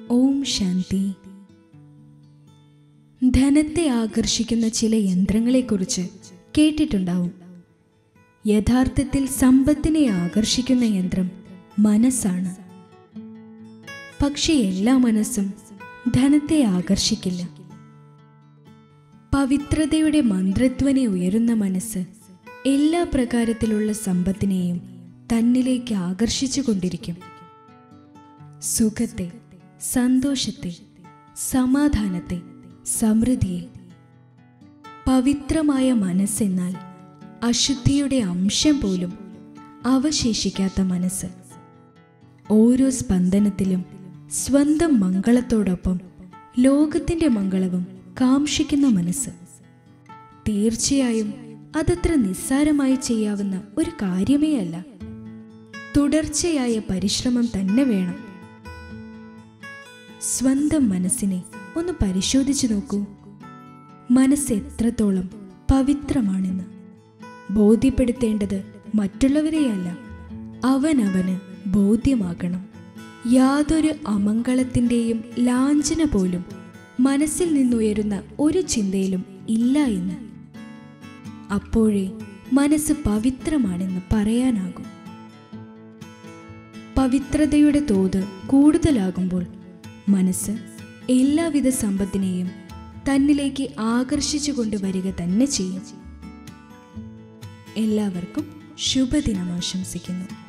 ഓം ശാന്തി ധനത്തെ ആകർഷിക്കുന്ന ചില യന്ത്രങ്ങളെക്കുറിച്ച് കേട്ടിട്ടുണ്ടാവും യഥാർത്ഥത്തിൽ സമ്പത്തിനെ ആകർഷിക്കുന്ന യന്ത്രം മനസ്സാണ് പക്ഷേ എല്ലാ മനസ്സും ധനത്തെ ആകർഷിക്കില്ല പവിത്രതയുടെ മന്ത്രധ്വനി ഉയരുന്ന മനസ്സ് എല്ലാ പ്രകാരത്തിലുള്ള സമ്പത്തിനെയും തന്നിലേക്ക് ആകർഷിച്ചു കൊണ്ടിരിക്കും സുഖത്തെ സന്തോഷത്തെ സമാധാനത്തെ സമൃദ്ധിയെ പവിത്രമായ മനസ്സെന്നാൽ അശുദ്ധിയുടെ അംശം പോലും അവശേഷിക്കാത്ത മനസ്സ് ഓരോ സ്പന്ദനത്തിലും സ്വന്തം മംഗളത്തോടൊപ്പം ലോകത്തിന്റെ മംഗളവും കാംക്ഷിക്കുന്ന മനസ്സ് തീർച്ചയായും അതത്ര നിസ്സാരമായി ചെയ്യാവുന്ന ഒരു കാര്യമേ അല്ല തുടർച്ചയായ പരിശ്രമം തന്നെ വേണം സ്വന്തം മനസ്സിനെ ഒന്ന് പരിശോധിച്ചു നോക്കൂ മനസ്സ് എത്രത്തോളം പവിത്രമാണെന്ന് ബോധ്യപ്പെടുത്തേണ്ടത് മറ്റുള്ളവരെയല്ല അവനവന് ബോധ്യമാകണം യാതൊരു അമംഗളത്തിൻ്റെയും ലാഞ്ചന പോലും മനസ്സിൽ നിന്നുയരുന്ന ഒരു ചിന്തയിലും ഇല്ല എന്ന് അപ്പോഴേ മനസ്സ് പവിത്രമാണെന്ന് പറയാനാകും പവിത്രതയുടെ തോത് കൂടുതലാകുമ്പോൾ മനസ്സ് എല്ലാവിധ സമ്പത്തിനെയും തന്നിലേക്ക് ആകർഷിച്ചു കൊണ്ടുവരിക തന്നെ ചെയ്യും എല്ലാവർക്കും ശുഭദിനം ആശംസിക്കുന്നു